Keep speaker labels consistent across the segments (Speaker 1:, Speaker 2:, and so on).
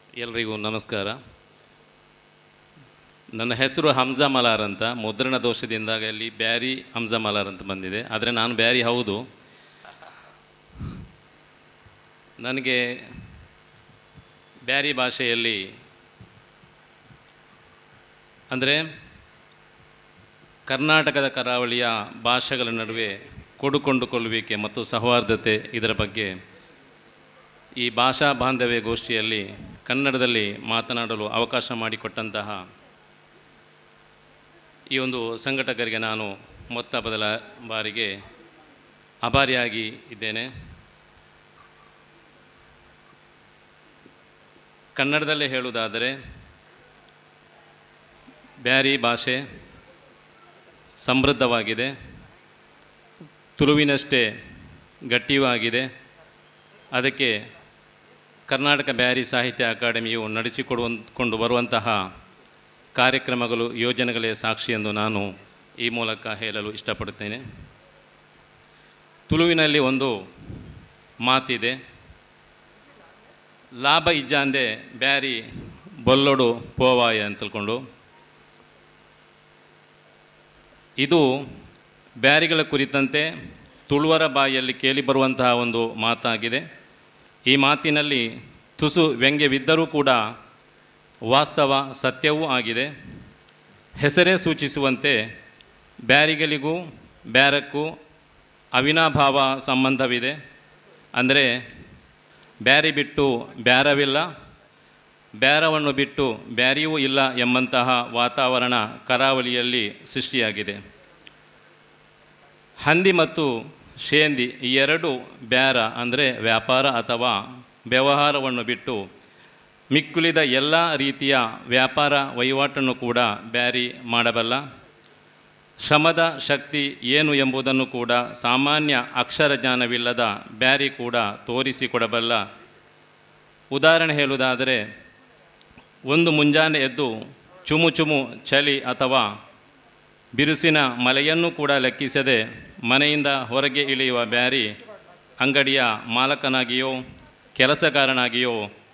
Speaker 1: ಎಲ್ರಿಗೂ ನಮಸ್ಕಾರ ನನ್ನ ಹೆಸರು ಹಂಜಾ ಮಲಾರ್ ಅಂತ ಮುದ್ರಣ ದೋಷದಿಂದಾಗಿ ಅಲ್ಲಿ ಬ್ಯಾರಿ ಹಂಜಾ ಮಲಾರ್ ಅಂತ ಬಂದಿದೆ ಆದರೆ ನಾನು ಬ್ಯಾರಿ ಹೌದು ನನಗೆ ಬ್ಯಾರಿ ಭಾಷೆಯಲ್ಲಿ ಅಂದರೆ ಕರ್ನಾಟಕದ ಕರಾವಳಿಯ ಭಾಷೆಗಳ ನಡುವೆ ಕೊಡುಕೊಂಡುಕೊಳ್ಳುವಿಕೆ ಮತ್ತು ಸೌಹಾರ್ದತೆ ಇದರ ಬಗ್ಗೆ ಈ ಭಾಷಾ ಬಾಂಧವ್ಯ ಗೋಷ್ಠಿಯಲ್ಲಿ ಕನ್ನಡದಲ್ಲಿ ಮಾತನಾಡಲು ಅವಕಾಶ ಮಾಡಿಕೊಟ್ಟಂತಹ ಈ ಒಂದು ಸಂಘಟಕರಿಗೆ ನಾನು ಮೊತ್ತ ಬದಲ ಬಾರಿಗೆ ಆಭಾರಿಯಾಗಿ ಇದ್ದೇನೆ ಕನ್ನಡದಲ್ಲೇ ಹೇಳುವುದಾದರೆ ಬ್ಯಾರಿ ಭಾಷೆ ಸಮೃದ್ಧವಾಗಿದೆ ತುಳುವಿನಷ್ಟೇ ಗಟ್ಟಿಯೂ ಆಗಿದೆ ಅದಕ್ಕೆ ಕರ್ನಾಟಕ ಬ್ಯಾರಿ ಸಾಹಿತ್ಯ ಅಕಾಡೆಮಿಯು ನಡೆಸಿಕೊಡುವಂಕೊಂಡು ಬರುವಂತಹ ಕಾರ್ಯಕ್ರಮಗಳು ಯೋಜನೆಗಳೇ ಸಾಕ್ಷಿ ಎಂದು ನಾನು ಈ ಮೂಲಕ ಹೇಳಲು ಇಷ್ಟಪಡುತ್ತೇನೆ ತುಳುವಿನಲ್ಲಿ ಒಂದು ಮಾತಿದೆ ಲಾಭ ಇಜ್ಜಾಂದೆ ಬ್ಯಾರಿ ಬೊಲ್ಲೊಡು ಪೋವಾಯ ಅಂತ ತಿಳ್ಕೊಂಡು ಇದು ಬ್ಯಾರಿಗಳ ಕುರಿತಂತೆ ತುಳುವರ ಬಾಯಿಯಲ್ಲಿ ಕೇಳಿಬರುವಂತಹ ಒಂದು ಮಾತಾಗಿದೆ ಈ ಮಾತಿನಲ್ಲಿ ತುಸು ವ್ಯಂಗ್ಯವಿದ್ದರೂ ಕೂಡ ವಾಸ್ತವ ಸತ್ಯವೂ ಆಗಿದೆ ಹೆಸರೇ ಸೂಚಿಸುವಂತೆ ಬ್ಯಾರಿಗಳಿಗೂ ಬ್ಯಾರಕ್ಕೂ ಅವಿನಾಭಾವ ಸಂಬಂಧವಿದೆ ಅಂದರೆ ಬ್ಯಾರಿ ಬಿಟ್ಟು ಬ್ಯಾರವಿಲ್ಲ ಬ್ಯಾರವನ್ನು ಬಿಟ್ಟು ಬ್ಯಾರಿಯೂ ಇಲ್ಲ ಎಂಬಂತಹ ವಾತಾವರಣ ಕರಾವಳಿಯಲ್ಲಿ ಸೃಷ್ಟಿಯಾಗಿದೆ ಹಂದಿ ಮತ್ತು ಶೇಂದಿ ಈ ಎರಡು ಬ್ಯಾರ ಅಂದರೆ ವ್ಯಾಪಾರ ಅಥವಾ ವ್ಯವಹಾರವನ್ನು ಬಿಟ್ಟು ಮಿಕ್ಕುಳಿದ ಎಲ್ಲ ರೀತಿಯ ವ್ಯಾಪಾರ ವಹಿವಾಟನ್ನು ಕೂಡ ಬ್ಯಾರಿ ಮಾಡಬಲ್ಲ ಶ್ರಮದ ಶಕ್ತಿ ಏನು ಎಂಬುದನ್ನು ಕೂಡ ಸಾಮಾನ್ಯ ಅಕ್ಷರ ಜ್ಞಾನವಿಲ್ಲದ ಬ್ಯಾರಿ ಕೂಡ ತೋರಿಸಿಕೊಡಬಲ್ಲ ಉದಾಹರಣೆ ಹೇಳುವುದಾದರೆ ಒಂದು ಮುಂಜಾನೆ ಎದ್ದು ಚುಮು ಚುಮು ಚಳಿ ಅಥವಾ ಬಿರುಸಿನ ಮಳೆಯನ್ನು ಕೂಡ ಲೆಕ್ಕಿಸದೆ ಮನೆಯಿಂದ ಹೊರಗೆ ಇಳಿಯುವ ಬ್ಯಾರಿ ಅಂಗಡಿಯ ಮಾಲಕನಾಗಿಯೋ ಕೆಲಸಗಾರನಾಗಿಯೋ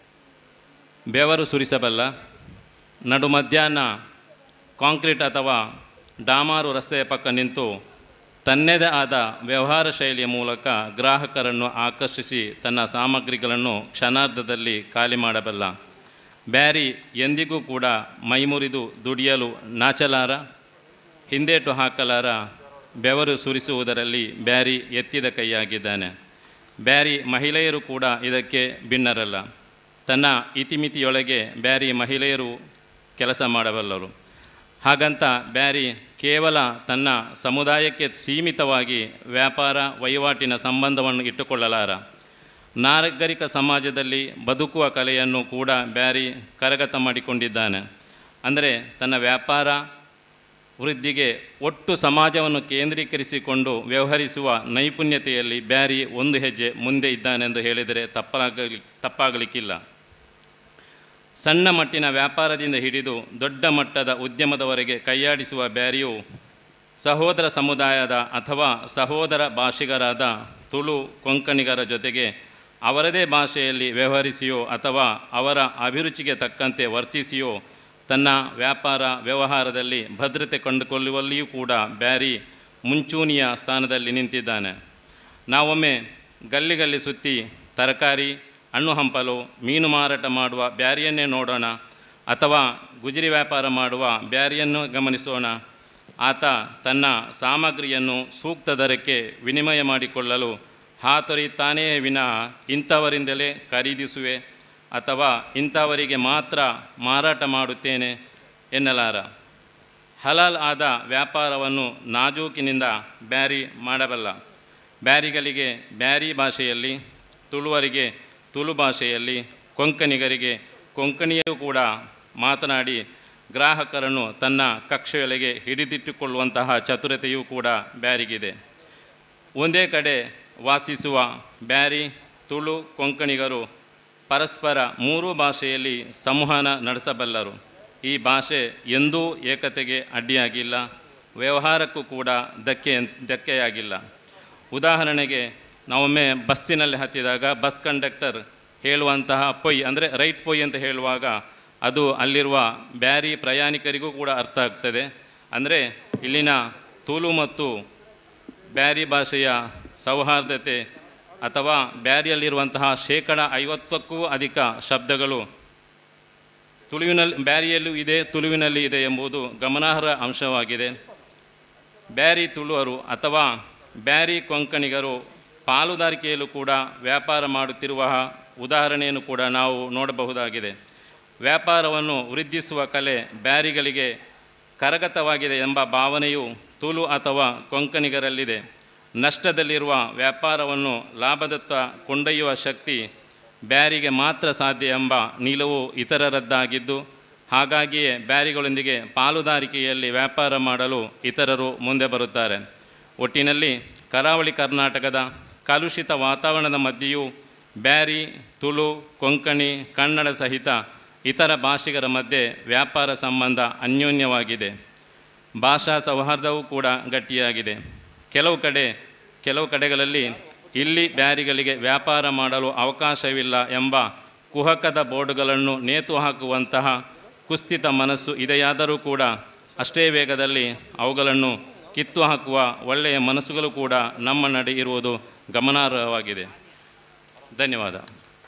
Speaker 1: ಬೆವರು ಸುರಿಸಬಲ್ಲ ನಡು ಮಧ್ಯಾಹ್ನ ಕಾಂಕ್ರೀಟ್ ಅಥವಾ ಡಾಮಾರು ರಸ್ತೆಯ ಪಕ್ಕ ನಿಂತು ತನ್ನದೇ ಆದ ವ್ಯವಹಾರ ಶೈಲಿಯ ಮೂಲಕ ಗ್ರಾಹಕರನ್ನು ಆಕರ್ಷಿಸಿ ತನ್ನ ಸಾಮಗ್ರಿಗಳನ್ನು ಕ್ಷಣಾರ್ಧದಲ್ಲಿ ಖಾಲಿ ಮಾಡಬಲ್ಲ ಬ್ಯಾರಿ ಎಂದಿಗೂ ಕೂಡ ಮೈಮುರಿದು ದುಡಿಯಲು ನಾಚಲಾರ ಹಿಂದೇಟು ಹಾಕಲಾರ ಬೆವರು ಸುರಿಸುವುದರಲ್ಲಿ ಬ್ಯಾರಿ ಎತ್ತಿದ ಕೈಯಾಗಿದ್ದಾನೆ ಬ್ಯಾರಿ ಮಹಿಳೆಯರು ಕೂಡ ಇದಕ್ಕೆ ಭಿನ್ನರಲ್ಲ ತನ್ನ ಇತಿಮಿತಿಯೊಳಗೆ ಬ್ಯಾರಿ ಮಹಿಳೆಯರು ಕೆಲಸ ಮಾಡಬಲ್ಲರು ಹಾಗಂತ ಬ್ಯಾರಿ ಕೇವಲ ತನ್ನ ಸಮುದಾಯಕ್ಕೆ ಸೀಮಿತವಾಗಿ ವ್ಯಾಪಾರ ವಹಿವಾಟಿನ ಸಂಬಂಧವನ್ನು ಇಟ್ಟುಕೊಳ್ಳಲಾರ ನಾಗರಿಕ ಸಮಾಜದಲ್ಲಿ ಬದುಕುವ ಕಲೆಯನ್ನು ಕೂಡ ಬ್ಯಾರಿ ಕರಗತ ಮಾಡಿಕೊಂಡಿದ್ದಾನೆ ಅಂದರೆ ತನ್ನ ವ್ಯಾಪಾರ ವೃದ್ಧಿಗೆ ಒಟ್ಟು ಸಮಾಜವನ್ನು ಕೇಂದ್ರೀಕರಿಸಿಕೊಂಡು ವ್ಯವಹರಿಸುವ ನೈಪುಣ್ಯತೆಯಲ್ಲಿ ಬ್ಯಾರಿ ಒಂದು ಹೆಜ್ಜೆ ಮುಂದೆ ಇದ್ದಾನೆಂದು ಹೇಳಿದರೆ ತಪ್ಪಾಗಲಿ ತಪ್ಪಾಗಲಿಕ್ಕಿಲ್ಲ ಸಣ್ಣ ಮಟ್ಟಿನ ವ್ಯಾಪಾರದಿಂದ ಹಿಡಿದು ದೊಡ್ಡ ಮಟ್ಟದ ಉದ್ಯಮದವರೆಗೆ ಕೈಯಾಡಿಸುವ ಬ್ಯಾರಿಯು ಸಹೋದರ ಸಮುದಾಯದ ಅಥವಾ ಸಹೋದರ ಭಾಷಿಗರಾದ ತುಳು ಕೊಂಕಣಿಗರ ಜೊತೆಗೆ ಅವರದೇ ಭಾಷೆಯಲ್ಲಿ ವ್ಯವಹರಿಸಿಯೋ ಅಥವಾ ಅವರ ಅಭಿರುಚಿಗೆ ತಕ್ಕಂತೆ ವರ್ತಿಸಿಯೋ ತನ್ನ ವ್ಯಾಪಾರ ವ್ಯವಹಾರದಲ್ಲಿ ಭದ್ರತೆ ಕಂಡುಕೊಳ್ಳುವಲ್ಲಿಯೂ ಕೂಡ ಬ್ಯಾರಿ ಮುಂಚೂಣಿಯ ಸ್ಥಾನದಲ್ಲಿ ನಿಂತಿದ್ದಾನೆ ನಾವೊಮ್ಮೆ ಗಲ್ಲಿ ಗಲ್ಲಿ ಸುತ್ತಿ ತರಕಾರಿ ಹಣ್ಣು ಹಂಪಲು ಮೀನು ಮಾರಾಟ ಮಾಡುವ ಬ್ಯಾರಿಯನ್ನೇ ನೋಡೋಣ ಅಥವಾ ಗುಜರಿ ವ್ಯಾಪಾರ ಮಾಡುವ ಬ್ಯಾರಿಯನ್ನು ಗಮನಿಸೋಣ ಆತ ತನ್ನ ಸಾಮಗ್ರಿಯನ್ನು ಸೂಕ್ತ ದರಕ್ಕೆ ವಿನಿಮಯ ಮಾಡಿಕೊಳ್ಳಲು ಹಾತೊರೆಯುತ್ತಾನೇ ವಿನಃ ಇಂಥವರಿಂದಲೇ ಖರೀದಿಸುವೆ ಅಥವಾ ಇಂಥವರಿಗೆ ಮಾತ್ರ ಮಾರಾಟ ಮಾಡುತ್ತೇನೆ ಎನ್ನಲಾರ ಹಲಾಲ್ ಆದ ವ್ಯಾಪಾರವನ್ನು ನಾಜೂಕಿನಿಂದ ಬ್ಯಾರಿ ಮಾಡಬಲ್ಲ ಬ್ಯಾರಿಗಳಿಗೆ ಬ್ಯಾರಿ ಭಾಷೆಯಲ್ಲಿ ತುಳುವರಿಗೆ ತುಳು ಭಾಷೆಯಲ್ಲಿ ಕೊಂಕಣಿಗರಿಗೆ ಕೊಂಕಣಿಯೂ ಕೂಡ ಮಾತನಾಡಿ ಗ್ರಾಹಕರನ್ನು ತನ್ನ ಕಕ್ಷೆಯೊಳಗೆ ಹಿಡಿದಿಟ್ಟುಕೊಳ್ಳುವಂತಹ ಚತುರತೆಯೂ ಕೂಡ ಬ್ಯಾರಿಗಿದೆ ಒಂದೇ ಕಡೆ ವಾಸಿಸುವ ಬ್ಯಾರಿ ತುಳು ಕೊಂಕಣಿಗರು ಪರಸ್ಪರ ಮೂರೂ ಭಾಷೆಯಲ್ಲಿ ಸಂವಹನ ನಡೆಸಬಲ್ಲರು ಈ ಭಾಷೆ ಎಂದೂ ಏಕತೆಗೆ ಅಡ್ಡಿಯಾಗಿಲ್ಲ ವ್ಯವಹಾರಕ್ಕೂ ಕೂಡ ಧಕ್ಕೆ ಧಕ್ಕೆಯಾಗಿಲ್ಲ ಉದಾಹರಣೆಗೆ ನಾವೊಮ್ಮೆ ಬಸ್ಸಿನಲ್ಲಿ ಹತ್ತಿದಾಗ ಬಸ್ ಕಂಡಕ್ಟರ್ ಹೇಳುವಂತಹ ಪೊಯ್ ಅಂದರೆ ರೈಟ್ ಪೊಯ್ ಅಂತ ಹೇಳುವಾಗ ಅದು ಅಲ್ಲಿರುವ ಬ್ಯಾರಿ ಪ್ರಯಾಣಿಕರಿಗೂ ಕೂಡ ಅರ್ಥ ಆಗ್ತದೆ ಅಂದರೆ ಇಲ್ಲಿನ ತುಳು ಮತ್ತು ಬ್ಯಾರಿ ಭಾಷೆಯ ಸೌಹಾರ್ದತೆ ಅಥವಾ ಬ್ಯಾರಿಯಲ್ಲಿರುವಂತಹ ಶೇಕಡ ಐವತ್ತಕ್ಕೂ ಅಧಿಕ ಶಬ್ದಗಳು ತುಳುವಿನಲ್ಲಿ ಬ್ಯಾರಿಯಲ್ಲೂ ಇದೆ ತುಳುವಿನಲ್ಲಿ ಇದೆ ಎಂಬುದು ಗಮನಾರ್ಹ ಅಂಶವಾಗಿದೆ ಬ್ಯಾರಿ ತುಳುವರು ಅಥವಾ ಬ್ಯಾರಿ ಕೊಂಕಣಿಗರು ಪಾಲುದಾರಿಕೆಯಲ್ಲೂ ಕೂಡ ವ್ಯಾಪಾರ ಮಾಡುತ್ತಿರುವ ಉದಾಹರಣೆಯನ್ನು ಕೂಡ ನಾವು ನೋಡಬಹುದಾಗಿದೆ ವ್ಯಾಪಾರವನ್ನು ವೃದ್ಧಿಸುವ ಕಲೆ ಬ್ಯಾರಿಗಳಿಗೆ ಕರಗತವಾಗಿದೆ ಎಂಬ ಭಾವನೆಯು ತುಳು ಅಥವಾ ಕೊಂಕಣಿಗರಲ್ಲಿದೆ ನಷ್ಟದಲ್ಲಿರುವ ವ್ಯಾಪಾರವನ್ನು ಲಾಭದತ್ತ ಕೊಂಡೊಯ್ಯುವ ಶಕ್ತಿ ಬ್ಯಾರಿಗೆ ಮಾತ್ರ ಸಾಧ್ಯ ಎಂಬ ನಿಲುವು ಇತರರದ್ದಾಗಿದ್ದು ಹಾಗಾಗಿಯೇ ಬ್ಯಾರಿಗಳೊಂದಿಗೆ ಪಾಲುದಾರಿಕೆಯಲ್ಲಿ ವ್ಯಾಪಾರ ಮಾಡಲು ಇತರರು ಮುಂದೆ ಬರುತ್ತಾರೆ ಒಟ್ಟಿನಲ್ಲಿ ಕರಾವಳಿ ಕರ್ನಾಟಕದ ಕಲುಷಿತ ವಾತಾವರಣದ ಮಧ್ಯೆಯೂ ಬ್ಯಾರಿ ತುಳು ಕೊಂಕಣಿ ಕನ್ನಡ ಸಹಿತ ಇತರ ಭಾಷಿಗರ ಮಧ್ಯೆ ವ್ಯಾಪಾರ ಸಂಬಂಧ ಅನ್ಯೋನ್ಯವಾಗಿದೆ ಭಾಷಾ ಸೌಹಾರ್ದವೂ ಕೂಡ ಗಟ್ಟಿಯಾಗಿದೆ ಕೆಲವು ಕಡೆ ಕೆಲವು ಕಡೆಗಳಲ್ಲಿ ಇಲ್ಲಿ ಬ್ಯಾರಿಗಳಿಗೆ ವ್ಯಾಪಾರ ಮಾಡಲು ಅವಕಾಶವಿಲ್ಲ ಎಂಬ ಕುಹಕದ ಬೋರ್ಡುಗಳನ್ನು ನೇತು ಹಾಕುವಂತಹ ಕುಸ್ಥಿತ ಮನಸ್ಸು ಇದೆಯಾದರೂ ಕೂಡ ಅಷ್ಟೇ ವೇಗದಲ್ಲಿ ಅವುಗಳನ್ನು ಕಿತ್ತು ಹಾಕುವ ಒಳ್ಳೆಯ ಮನಸ್ಸುಗಳು ಕೂಡ ನಮ್ಮ ನಡೆ ಇರುವುದು ಗಮನಾರ್ಹವಾಗಿದೆ ಧನ್ಯವಾದ